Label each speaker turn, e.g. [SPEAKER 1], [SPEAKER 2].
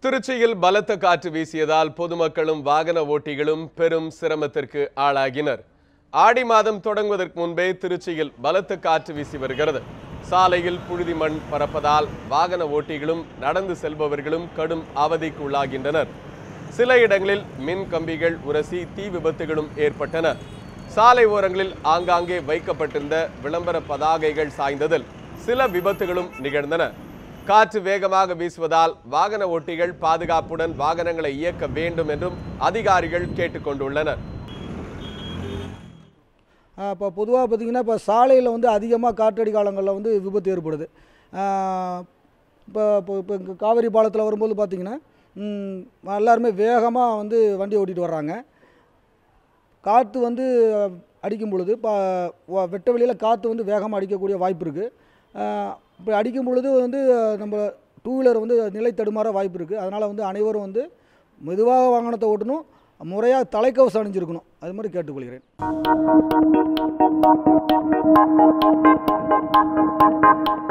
[SPEAKER 1] திருச்சியில் பலத்த காற்று வீசியதால் பொதுமக்களும் வாகன ஓட்டிகளும் பெரும் சிரமத்திற்கு ஆளாகினர் ஆடி மாதம் தொடங்குவதற்கு முன்பே திருச்சியில் பலத்த காற்று வீசி வருகிறது சாலையில் புழுதி மண் பறப்பதால் வாகன ஓட்டிகளும் நடந்து செல்பவர்களும் கடும் அவதிக்கு உள்ளாகின்றனர் சில இடங்களில் மின் கம்பிகள் உரசி தீ விபத்துகளும் ஏற்பட்டன சாலை ஓரங்களில் ஆங்காங்கே வைக்கப்பட்டிருந்த விளம்பர பதாகைகள் சாய்ந்ததில் சில விபத்துகளும் நிகழ்ந்தன காற்று வேகமாக வீசுவதால் வாகன ஓட்டிகள் பாதுகாப்புடன் வாகனங்களை இயக்க வேண்டும் என்றும் அதிகாரிகள் கேட்டுக்கொண்டுள்ளனர்
[SPEAKER 2] இப்போ பொதுவாக பார்த்திங்கன்னா இப்போ சாலையில் வந்து அதிகமாக காற்றடி காலங்களில் வந்து விபத்து ஏற்படுது இப்போ இப்போ இப்போ இங்கே காவேரி பாலத்தில் வரும்போது பார்த்திங்கன்னா ம், எல்லாருமே வேகமாக வந்து வண்டி ஓட்டிகிட்டு வர்றாங்க காற்று வந்து அடிக்கும் பொழுது இப்போ வெட்ட வெளியில் காற்று வந்து வேகமாக அடிக்கக்கூடிய வாய்ப்பு இருக்குது இப்போ அடிக்கும் பொழுது வந்து நம்ம டூ வீலர் வந்து நிலை தடுமாற வாய்ப்பு இருக்குது அதனால் வந்து அனைவரும் வந்து மெதுவாக வாகனத்தை ஓட்டணும் முறையாக தலைக்கவசம் அணிஞ்சிருக்கணும் அது மாதிரி கேட்டுக்கொள்கிறேன்